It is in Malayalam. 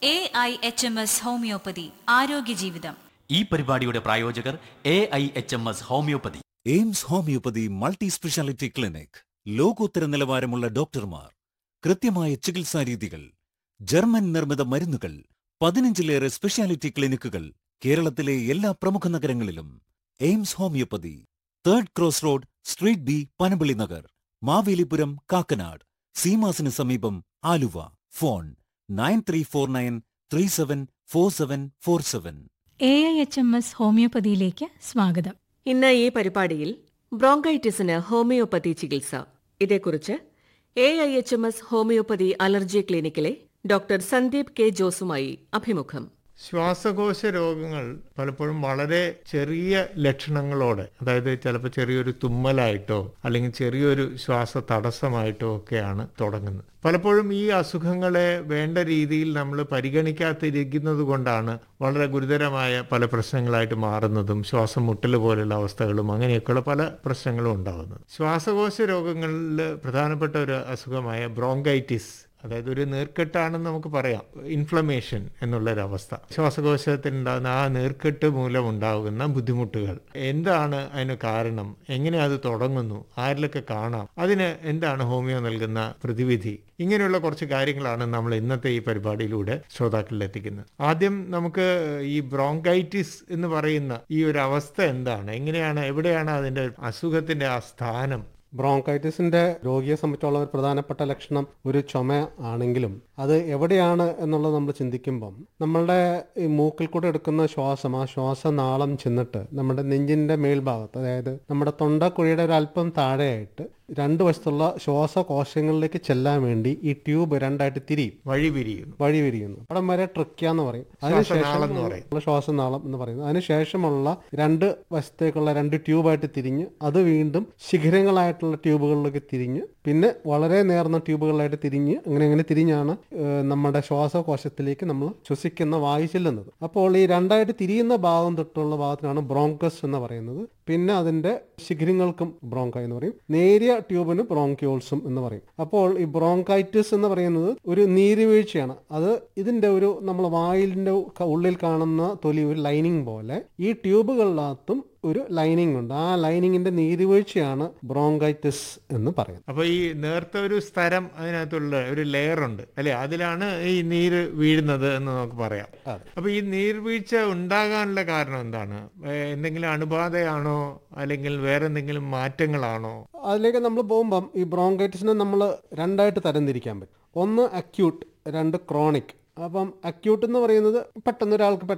A I H M S homeopathy ആരോഗ്യ ജീവിതം ഈ പരിപാടിയുടെ പ്രായോജകർ A I H M S homeopathy AIMS homeopathy multi speciality clinic ലോകോത്തര നിലവാരമുള്ള ഡോക്ടർമാർ കൃത്യമായ ചികിത്സാ രീതികൾ ജർമ്മൻ നിർമ്മിത മരുന്നുകൾ പതിനഞ്ചിലേറെ സ്പെഷ്യാലിറ്റി ക്ലിനിക്കുകൾ കേരളത്തിലെ എല്ലാ പ്രമുഖ നഗരങ്ങളിലും AIMS homeopathy third cross road street B Panampilly Nagar Mavelipuram Kakkanad സീമാസിന് സമീപം Aluva phone nine three four nine three seven four seven four seven A I H M S ഹോമിയോപ്പതിയിലേക്ക് സ്വാഗതം ഇന്ന് ഈ പരിപാടിയിൽ ബ്രോങ്കൈറ്റിസിന് ഹോമിയോപ്പതി ചികിത്സ ഇതേക്കുറിച്ച് A I H M S homeopathy allergy ക്ലിനിക്കിലെ ഡോക്ടർ സന്ദീപ് കെ ജോസുമായി അഭിമുഖം ശ്വാസകോശ രോഗങ്ങൾ പലപ്പോഴും വളരെ ചെറിയ ലക്ഷണങ്ങളോടെ അതായത് ചിലപ്പോൾ ചെറിയൊരു തുമ്മലായിട്ടോ അല്ലെങ്കിൽ ചെറിയൊരു ശ്വാസ തടസ്സമായിട്ടോ ഒക്കെയാണ് തുടങ്ങുന്നത് പലപ്പോഴും ഈ അസുഖങ്ങളെ വേണ്ട രീതിയിൽ നമ്മൾ പരിഗണിക്കാതിരിക്കുന്നത് കൊണ്ടാണ് വളരെ ഗുരുതരമായ പല പ്രശ്നങ്ങളായിട്ട് മാറുന്നതും ശ്വാസം മുട്ടൽ പോലുള്ള അവസ്ഥകളും അങ്ങനെയൊക്കെയുള്ള പല പ്രശ്നങ്ങളും ഉണ്ടാകുന്നത് ശ്വാസകോശ രോഗങ്ങളിൽ പ്രധാനപ്പെട്ട ഒരു അസുഖമായ ബ്രോങ്കൈറ്റിസ് അതായത് ഒരു നീർക്കെട്ടാണെന്ന് നമുക്ക് പറയാം ഇൻഫ്ലമേഷൻ എന്നുള്ളൊരവസ്ഥ ശ്വാസകോശത്തിനുണ്ടാകുന്ന ആ നീർക്കെട്ട് മൂലം ഉണ്ടാകുന്ന ബുദ്ധിമുട്ടുകൾ എന്താണ് അതിന് കാരണം എങ്ങനെ അത് തുടങ്ങുന്നു ആരിലൊക്കെ കാണാം അതിന് എന്താണ് ഹോമിയോ നൽകുന്ന പ്രതിവിധി ഇങ്ങനെയുള്ള കുറച്ച് കാര്യങ്ങളാണ് നമ്മൾ ഇന്നത്തെ ഈ പരിപാടിയിലൂടെ ശ്രോതാക്കളിൽ എത്തിക്കുന്നത് ആദ്യം നമുക്ക് ഈ ബ്രോങ്കൈറ്റിസ് എന്ന് പറയുന്ന ഈ ഒരു അവസ്ഥ എന്താണ് എങ്ങനെയാണ് എവിടെയാണ് അതിന്റെ അസുഖത്തിന്റെ ആ സ്ഥാനം ബ്രോങ്കൈറ്റിസിന്റെ രോഗിയെ സംബന്ധിച്ചുള്ള ഒരു പ്രധാനപ്പെട്ട ലക്ഷണം ഒരു ചുമ ആണെങ്കിലും അത് എവിടെയാണ് എന്നുള്ളത് നമ്മൾ ചിന്തിക്കുമ്പം നമ്മളുടെ ഈ മൂക്കിൽ കൂടെ എടുക്കുന്ന ശ്വാസം ആ ശ്വാസനാളം ചെന്നിട്ട് നമ്മുടെ നെഞ്ചിന്റെ മേൽഭാഗത്ത് അതായത് നമ്മുടെ തൊണ്ടക്കുഴിയുടെ ഒരു അല്പം താഴെയായിട്ട് രണ്ട് വശത്തുള്ള ശ്വാസകോശങ്ങളിലേക്ക് ചെല്ലാൻ വേണ്ടി ഈ ട്യൂബ് രണ്ടായിട്ട് തിരിയും വഴി പിരിയുന്നു വഴി വിരിയുന്നു അവിടെ വരെ ട്രക്യ എന്ന് പറയും ശ്വാസനാളം എന്ന് പറയും. ഉള്ള ശ്വാസനാളം എന്ന് പറയുന്നത് അതിനുശേഷമുള്ള രണ്ട് വശത്തേക്കുള്ള രണ്ട് ട്യൂബായിട്ട് തിരിഞ്ഞ് അത് വീണ്ടും ശിഖരങ്ങളായിട്ടുള്ള ട്യൂബുകളിലേക്ക് തിരിഞ്ഞ് പിന്നെ വളരെ നേർന്ന ട്യൂബുകളായിട്ട് തിരിഞ്ഞ് അങ്ങനെ അങ്ങനെ തിരിഞ്ഞാണ് ഏഹ്, നമ്മുടെ ശ്വാസകോശത്തിലേക്ക് നമ്മൾ ശ്വസിക്കുന്ന വായു ചെല്ലുന്നത് അപ്പോൾ ഈ രണ്ടായിട്ട് തിരിയുന്ന ഭാഗം തൊട്ടുള്ള ഭാഗത്തിനാണ് ബ്രോങ്കസ് എന്ന് പറയുന്നത് പിന്നെ അതിന്റെ ശിഖരങ്ങൾക്കും ബ്രോങ്ക എന്ന് പറയും നേരിയ ട്യൂബിന് ബ്രോങ്കിയോൾസും എന്ന് പറയും അപ്പോൾ ഈ ബ്രോങ്കൈറ്റിസ് എന്ന് പറയുന്നത് ഒരു നീരുവീഴ്ചയാണ് അത് ഇതിന്റെ ഒരു നമ്മൾ വായിലിന്റെ ക- ഉള്ളിൽ കാണുന്ന തൊലി ഒരു ലൈനിങ് പോലെ ഈ ട്യൂബുകളിനകത്തും ഒരു ലൈനിങ് ഉണ്ട് ആ ലൈനിങ്ങിന്റെ നീരുവീഴ്ചയാണ് ബ്രോങ്കൈറ്റിസ് എന്ന് പറയുന്നത് അപ്പൊ ഈ നേർത്ത ഒരു സ്ഥലം അതിനകത്തുള്ള ഒരു ലെയർ ഉണ്ട് അല്ലെ അതിലാണ് ഈ നീര് വീഴുന്നത് എന്ന് നമുക്ക് പറയാം അപ്പൊ ഈ നീർവീഴ്ച ഉണ്ടാകാനുള്ള കാരണം എന്താണ് ഏ, എന്തെങ്കിലും അണുബാധയാണോ അല്ലെങ്കിൽ വേറെ എന്തെങ്കിലും മാറ്റങ്ങളാണോ അതിലേക്ക് നമ്മൾ പോകുമ്പം ഈ ബ്രോങ്കൈറ്റിസിനെ നമ്മൾ രണ്ടായിട്ട് തരംതിരിക്കാൻ പറ്റും ഒന്ന് അക്യൂട്ട് രണ്ട് ക്രോണിക് അപ്പം അക്യൂട്ട് എന്ന് പറയുന്നത് പെട്ടെന്ന് ഒരാൾക്ക്